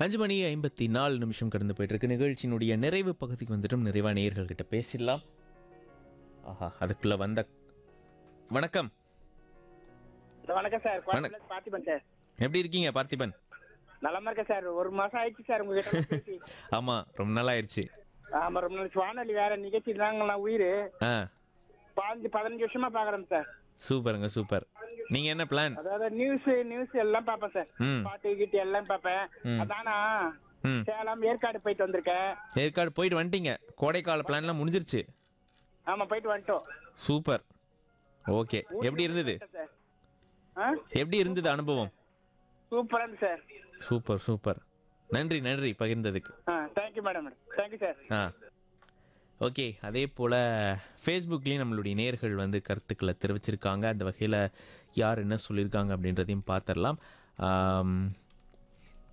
அஞ்சு மணி ஐம்பத்தி நாலு நிமிஷம் கடந்து போயிட்டு இருக்கு நிகழ்ச்சியினுடைய நிறைவு பகுதிக்கு வந்துட்டும் நிறைவா நேயர்கள் கிட்ட பேசிடலாம் ஆஹா அதுக்குள்ள வந்த வணக்கம் ஹலோ, வணக்கம் சார் கோயம்புத்தூர்ல பார்த்திபன் சார் எப்படி இருக்கீங்க பார்த்திபன் நலமா இருக்கேன் சார் ஒரு மாசம் ஆயிடுச்சு சார் உங்ககிட்ட எல்லாம் பேசி ஆமா ரொம்ப நாள் ஆயிடுச்சு ஆமா ரொம்ப நாள் வானொலி வேற நிகழ்ச்சி தாங்க நான் உயிர் ஆ பாஞ்சு பதினஞ்சு வருஷமா பாக்குறேன் சார் சூப்பருங்க சூப்பர் நீங்க என்ன பிளான் அதாவது நியூஸ் நியூஸ் எல்லாம் பார்ப்பேன் சார் ம் பாட்டு கீட்டு எல்லாம் பார்ப்பேன் ம். அதானா ம் சேலம் ஏற்காடு போயிட்டு வந்திருக்கேன் ஏற்காடு போயிட்டு வந்துட்டீங்க கோடைக்கால பிளான்லாம் முடிஞ்சிருச்சு ஆமா போயிட்டு வந்துட்டோம் சூப்பர் ஓகே எப்படி இருந்தது சார் ஆ எப்படி இருந்தது அனுபவம் சூப்பரா இருந்து சார் சூப்பர் சூப்பர் நன்றி நன்றி பகிர்ந்ததுக்கு ஆ தேங்க்யூ மேடம் தேங்க்யூ சார் ஆ ஓகே அதே போல் ஃபேஸ்புக்லேயும் நம்மளுடைய நேர்கள் வந்து கருத்துக்களை தெரிவிச்சிருக்காங்க அந்த வகையில் யார் என்ன சொல்லியிருக்காங்க அப்படின்றதையும் பார்த்துடலாம் ஆம்,